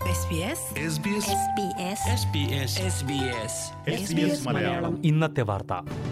SBS SBS SBS Malayalam ഇന്നത്തെ വാർത്ത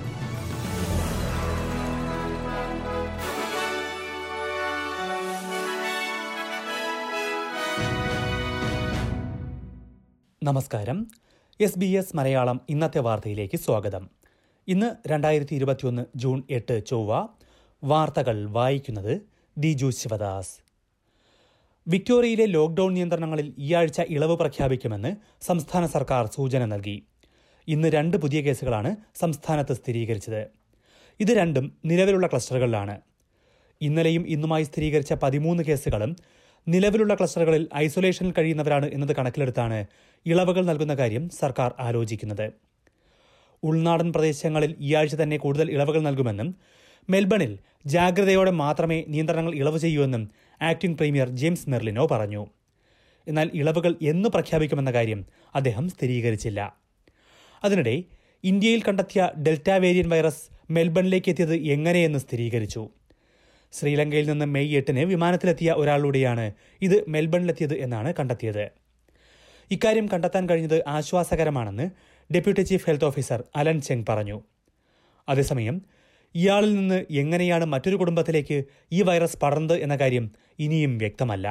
നമസ്കാരം എസ് ബി എസ് മലയാളം ഇന്നത്തെ വാർത്തയിലേക്ക് സ്വാഗതം ഇന്ന് രണ്ടായിരത്തി ഇരുപത്തിയൊന്ന് ജൂൺ എട്ട് ചൊവ്വ വാർത്തകൾ വായിക്കുന്നത് ദിജു ശിവദാസ് വിക്ടോറിയയിലെ ലോക്ഡൌൺ നിയന്ത്രണങ്ങളിൽ ഈ ആഴ്ച ഇളവ് പ്രഖ്യാപിക്കുമെന്ന് സംസ്ഥാന സർക്കാർ സൂചന നൽകി ഇന്ന് രണ്ട് പുതിയ കേസുകളാണ് സംസ്ഥാനത്ത് സ്ഥിരീകരിച്ചത് ഇത് രണ്ടും നിലവിലുള്ള ക്ലസ്റ്ററുകളിലാണ് ഇന്നലെയും ഇന്നുമായി സ്ഥിരീകരിച്ച പതിമൂന്ന് കേസുകളും നിലവിലുള്ള ക്ലസ്റ്ററുകളിൽ ഐസൊലേഷനിൽ കഴിയുന്നവരാണ് എന്നത് കണക്കിലെടുത്താണ് ഇളവുകൾ നൽകുന്ന കാര്യം സർക്കാർ ആലോചിക്കുന്നത് ഉൾനാടൻ പ്രദേശങ്ങളിൽ ഈ ആഴ്ച തന്നെ കൂടുതൽ ഇളവുകൾ നൽകുമെന്നും മെൽബണിൽ ജാഗ്രതയോടെ മാത്രമേ നിയന്ത്രണങ്ങൾ ഇളവ് ചെയ്യൂവെന്നും ആക്ടിംഗ് പ്രീമിയർ ജെയിംസ് മെർലിനോ പറഞ്ഞു എന്നാൽ ഇളവുകൾ എന്ന് പ്രഖ്യാപിക്കുമെന്ന കാര്യം അദ്ദേഹം സ്ഥിരീകരിച്ചില്ല അതിനിടെ ഇന്ത്യയിൽ കണ്ടെത്തിയ ഡെൽറ്റ വേരിയന്റ് വൈറസ് മെൽബണിലേക്ക് എത്തിയത് എങ്ങനെയെന്ന് സ്ഥിരീകരിച്ചു ശ്രീലങ്കയിൽ നിന്ന് മെയ് എട്ടിന് വിമാനത്തിലെത്തിയ ഒരാളിലൂടെയാണ് ഇത് മെൽബണിലെത്തിയത് എന്നാണ് കണ്ടെത്തിയത് ഇക്കാര്യം കണ്ടെത്താൻ കഴിഞ്ഞത് ആശ്വാസകരമാണെന്ന് deputy chief health officer Allen Cheng പറഞ്ഞു അതേസമയം ഇയാളിൽ നിന്ന് എങ്ങനെയാണ് മറ്റൊരു കുടുംബത്തിലേക്ക് ഈ വൈറസ് പടർന്നത് എന്ന കാര്യം ഇനിയും വ്യക്തമല്ല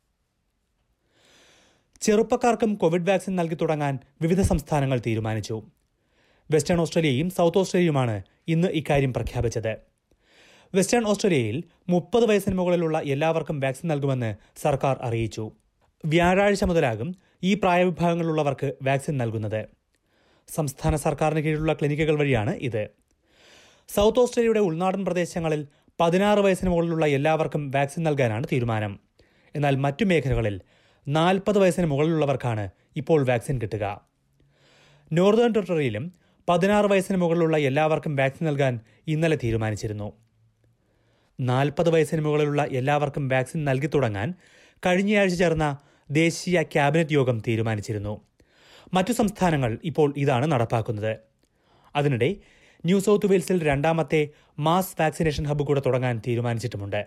ചെറുപ്പക്കാർക്കും കോവിഡ് വാക്സിൻ നൽകി തുടങ്ങാൻ വിവിധ സംസ്ഥാനങ്ങൾ തീരുമാനിച്ചു വെസ്റ്റേൺ ഓസ്ട്രേലിയയും സൗത്ത് ഓസ്ട്രേലിയയുമാണ് ഇന്ന് ഇക്കാര്യം പ്രഖ്യാപിച്ചത് വെസ്റ്റേൺ ഓസ്ട്രേലിയയിൽ മുപ്പത് വയസ്സിന് മുകളിലുള്ള എല്ലാവർക്കും വാക്സിൻ നൽകുമെന്ന് സർക്കാർ അറിയിച്ചു വ്യാഴാഴ്ച മുതലാകും ഈ പ്രായവിഭാഗങ്ങളിലുള്ളവർക്ക് വാക്സിൻ നൽകുന്നത് സംസ്ഥാന സർക്കാരിന് കീഴിലുള്ള ക്ലിനിക്കുകൾ വഴിയാണ് ഇത് സൗത്ത് ഓസ്ട്രേലിയയുടെ ഉൾനാടൻ പ്രദേശങ്ങളിൽ പതിനാറ് വയസ്സിന് മുകളിലുള്ള എല്ലാവർക്കും വാക്സിൻ നൽകാനാണ് തീരുമാനം എന്നാൽ മറ്റു മേഖലകളിൽ നാൽപ്പത് വയസ്സിന് മുകളിലുള്ളവർക്കാണ് ഇപ്പോൾ വാക്സിൻ കിട്ടുക നോർത്തേൺ ടെറിട്ടറിയിലും പതിനാറ് വയസ്സിന് മുകളിലുള്ള എല്ലാവർക്കും വാക്സിൻ നൽകാൻ ഇന്നലെ തീരുമാനിച്ചിരുന്നു നാൽപ്പത് വയസ്സിന് മുകളിലുള്ള എല്ലാവർക്കും വാക്സിൻ നൽകി തുടങ്ങാൻ കഴിഞ്ഞയാഴ്ച ചേർന്ന ദേശീയ ക്യാബിനറ്റ് യോഗം തീരുമാനിച്ചിരുന്നു മറ്റു സംസ്ഥാനങ്ങൾ ഇപ്പോൾ ഇതാണ് നടപ്പാക്കുന്നത് അതിനിടെ ന്യൂ സൗത്ത് വെയിൽസിൽ രണ്ടാമത്തെ മാസ് വാക്സിനേഷൻ ഹബ്ബ് കൂടെ തുടങ്ങാൻ തീരുമാനിച്ചിട്ടുമുണ്ട്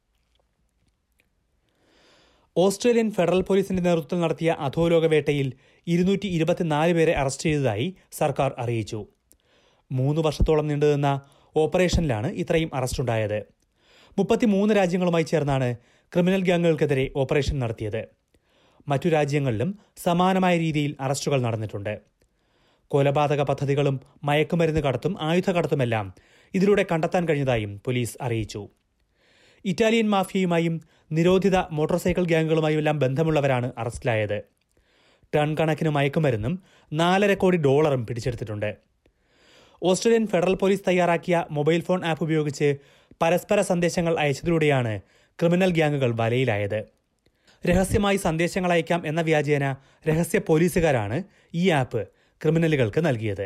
ഓസ്ട്രേലിയൻ ഫെഡറൽ പോലീസിന്റെ നേതൃത്വത്തിൽ നടത്തിയ അധോലോക വേട്ടയിൽ ഇരുന്നൂറ്റി ഇരുപത്തിനാല് പേരെ അറസ്റ്റ് ചെയ്തതായി സർക്കാർ അറിയിച്ചു മൂന്ന് വർഷത്തോളം നീണ്ടുനിന്ന ഓപ്പറേഷനിലാണ് ഇത്രയും അറസ്റ്റുണ്ടായത് മുപ്പത്തിമൂന്ന് രാജ്യങ്ങളുമായി ചേർന്നാണ് ക്രിമിനൽ ഗ്യാങ്ങുകൾക്കെതിരെ ഓപ്പറേഷൻ നടത്തിയത് മറ്റു രാജ്യങ്ങളിലും സമാനമായ രീതിയിൽ അറസ്റ്റുകൾ നടന്നിട്ടുണ്ട് കൊലപാതക പദ്ധതികളും മയക്കുമരുന്ന് കടത്തും ആയുധ കടത്തുമെല്ലാം ഇതിലൂടെ കണ്ടെത്താൻ കഴിഞ്ഞതായും പോലീസ് അറിയിച്ചു ഇറ്റാലിയൻ മാഫിയയുമായും നിരോധിത മോട്ടോർ സൈക്കിൾ ഗ്യാങ്ങുകളുമായും എല്ലാം ബന്ധമുള്ളവരാണ് അറസ്റ്റിലായത് ടൺ കണക്കിന് മയക്കുമരുന്നും നാലര കോടി ഡോളറും പിടിച്ചെടുത്തിട്ടുണ്ട് ഓസ്ട്രേലിയൻ ഫെഡറൽ പോലീസ് തയ്യാറാക്കിയ മൊബൈൽ ഫോൺ ആപ്പ് ഉപയോഗിച്ച് പരസ്പര സന്ദേശങ്ങൾ അയച്ചതിലൂടെയാണ് ക്രിമിനൽ ഗ്യാങ്ങുകൾ വലയിലായത് രഹസ്യമായി സന്ദേശങ്ങൾ അയക്കാം എന്ന വ്യാജേന രഹസ്യ പോലീസുകാരാണ് ഈ ആപ്പ് ക്രിമിനലുകൾക്ക് നൽകിയത്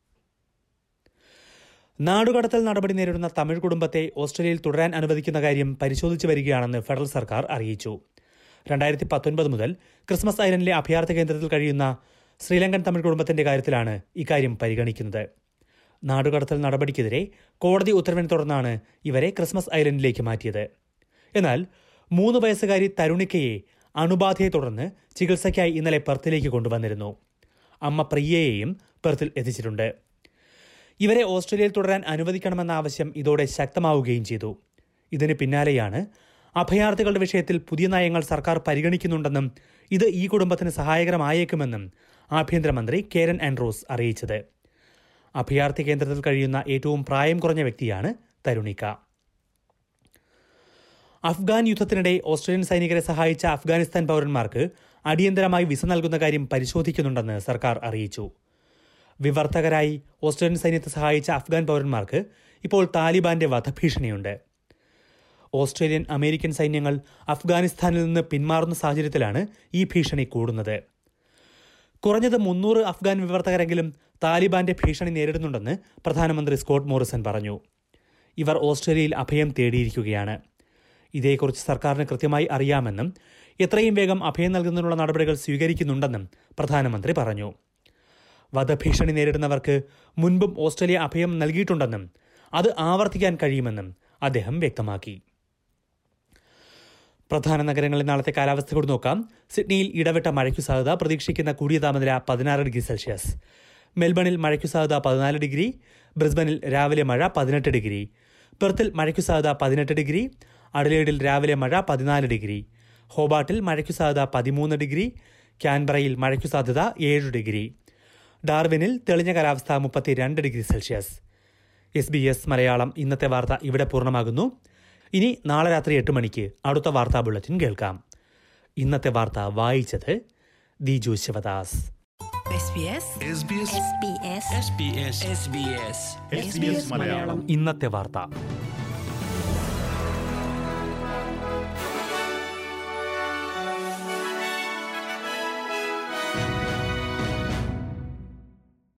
നാടുകടത്തൽ നടപടി നേരിടുന്ന തമിഴ് കുടുംബത്തെ ഓസ്ട്രേലിയയിൽ തുടരാൻ അനുവദിക്കുന്ന കാര്യം പരിശോധിച്ചു വരികയാണെന്ന് ഫെഡറൽ സർക്കാർ അറിയിച്ചു രണ്ടായിരത്തി പത്തൊൻപത് മുതൽ ക്രിസ്മസ് ഐലൻഡിലെ അഭയാർത്ഥി കേന്ദ്രത്തിൽ കഴിയുന്ന ശ്രീലങ്കൻ തമിഴ് കുടുംബത്തിന്റെ കാര്യത്തിലാണ് ഇക്കാര്യം പരിഗണിക്കുന്നത് നാടുകടത്തൽ നടപടിക്കെതിരെ കോടതി ഉത്തരവിനെ തുടർന്നാണ് ഇവരെ ക്രിസ്മസ് ഐലൻഡിലേക്ക് മാറ്റിയത് എന്നാൽ മൂന്ന് വയസ്സുകാരി തരുണിക്കയെ അണുബാധയെ തുടർന്ന് ചികിത്സയ്ക്കായി ഇന്നലെ പെർത്തിലേക്ക് കൊണ്ടുവന്നിരുന്നു അമ്മ പ്രിയയെയും പെർത്തിൽ എത്തിച്ചിട്ടുണ്ട് ഇവരെ ഓസ്ട്രേലിയയിൽ തുടരാൻ അനുവദിക്കണമെന്ന ആവശ്യം ഇതോടെ ശക്തമാവുകയും ചെയ്തു ഇതിന് പിന്നാലെയാണ് അഭയാർത്ഥികളുടെ വിഷയത്തിൽ പുതിയ നയങ്ങൾ സർക്കാർ പരിഗണിക്കുന്നുണ്ടെന്നും ഇത് ഈ കുടുംബത്തിന് സഹായകരമായേക്കുമെന്നും ആഭ്യന്തരമന്ത്രി കേരൻ ആൻഡ്രൂസ് അറിയിച്ചത് അഭയാർത്ഥി കേന്ദ്രത്തിൽ കഴിയുന്ന ഏറ്റവും പ്രായം കുറഞ്ഞ വ്യക്തിയാണ് തരുണിക്ക അഫ്ഗാൻ യുദ്ധത്തിനിടെ ഓസ്ട്രേലിയൻ സൈനികരെ സഹായിച്ച അഫ്ഗാനിസ്ഥാൻ പൗരന്മാർക്ക് അടിയന്തരമായി വിസ നൽകുന്ന കാര്യം പരിശോധിക്കുന്നുണ്ടെന്ന് സർക്കാർ അറിയിച്ചു വിവർത്തകരായി ഓസ്ട്രേലിയൻ സൈന്യത്തെ സഹായിച്ച അഫ്ഗാൻ പൗരന്മാർക്ക് ഇപ്പോൾ താലിബാന്റെ വധഭീഷണിയുണ്ട് ഓസ്ട്രേലിയൻ അമേരിക്കൻ സൈന്യങ്ങൾ അഫ്ഗാനിസ്ഥാനിൽ നിന്ന് പിന്മാറുന്ന സാഹചര്യത്തിലാണ് ഈ ഭീഷണി കൂടുന്നത് കുറഞ്ഞത് മുന്നൂറ് അഫ്ഗാൻ വിവർത്തകരെങ്കിലും താലിബാന്റെ ഭീഷണി നേരിടുന്നുണ്ടെന്ന് പ്രധാനമന്ത്രി സ്കോട്ട് മോറിസൺ പറഞ്ഞു ഇവർ ഓസ്ട്രേലിയയിൽ അഭയം തേടിയിരിക്കുകയാണ് ഇതേക്കുറിച്ച് സർക്കാരിന് കൃത്യമായി അറിയാമെന്നും എത്രയും വേഗം അഭയം നൽകുന്നതിനുള്ള നടപടികൾ സ്വീകരിക്കുന്നുണ്ടെന്നും പ്രധാനമന്ത്രി പറഞ്ഞു വധഭീഷണി നേരിടുന്നവർക്ക് മുൻപും ഓസ്ട്രേലിയ അഭയം നൽകിയിട്ടുണ്ടെന്നും അത് ആവർത്തിക്കാൻ കഴിയുമെന്നും അദ്ദേഹം വ്യക്തമാക്കി പ്രധാന നഗരങ്ങളിൽ നാളത്തെ കാലാവസ്ഥ കൂടി നോക്കാം സിഡ്നിയിൽ ഇടവിട്ട മഴയ്ക്കു സാധ്യത പ്രതീക്ഷിക്കുന്ന കൂടിയ താപനില പതിനാറ് ഡിഗ്രി സെൽഷ്യസ് മെൽബണിൽ മഴയ്ക്കു സാധ്യത പതിനാല് ഡിഗ്രി ബ്രിസ്ബനിൽ രാവിലെ മഴ പതിനെട്ട് ഡിഗ്രി പെർത്തിൽ മഴയ്ക്കു സാധ്യത പതിനെട്ട് ഡിഗ്രി അഡലേഡിൽ രാവിലെ മഴ പതിനാല് ഡിഗ്രി ഹോബാട്ടിൽ മഴയ്ക്കു സാധ്യത പതിമൂന്ന് ഡിഗ്രി ക്യാൻബറയിൽ മഴയ്ക്കു സാധ്യത ഏഴ് ഡിഗ്രി ഡാർവിനിൽ തെളിഞ്ഞ കാലാവസ്ഥ മുപ്പത്തിരണ്ട് degree Celsius S B S Malayalam ഇന്നത്തെ വാർത്ത ഇവിടെ പൂർണ്ണമാകുന്നു ഇനി നാളെ രാത്രി എട്ട് മണിക്ക് അടുത്ത വാർത്താ ബുള്ളറ്റിൻ കേൾക്കാം ഇന്നത്തെ വാർത്ത വായിച്ചത് Diju Sivadas SBS SBS SBS SBS SBS SBS Malayalam ഇന്നത്തെ വാർത്ത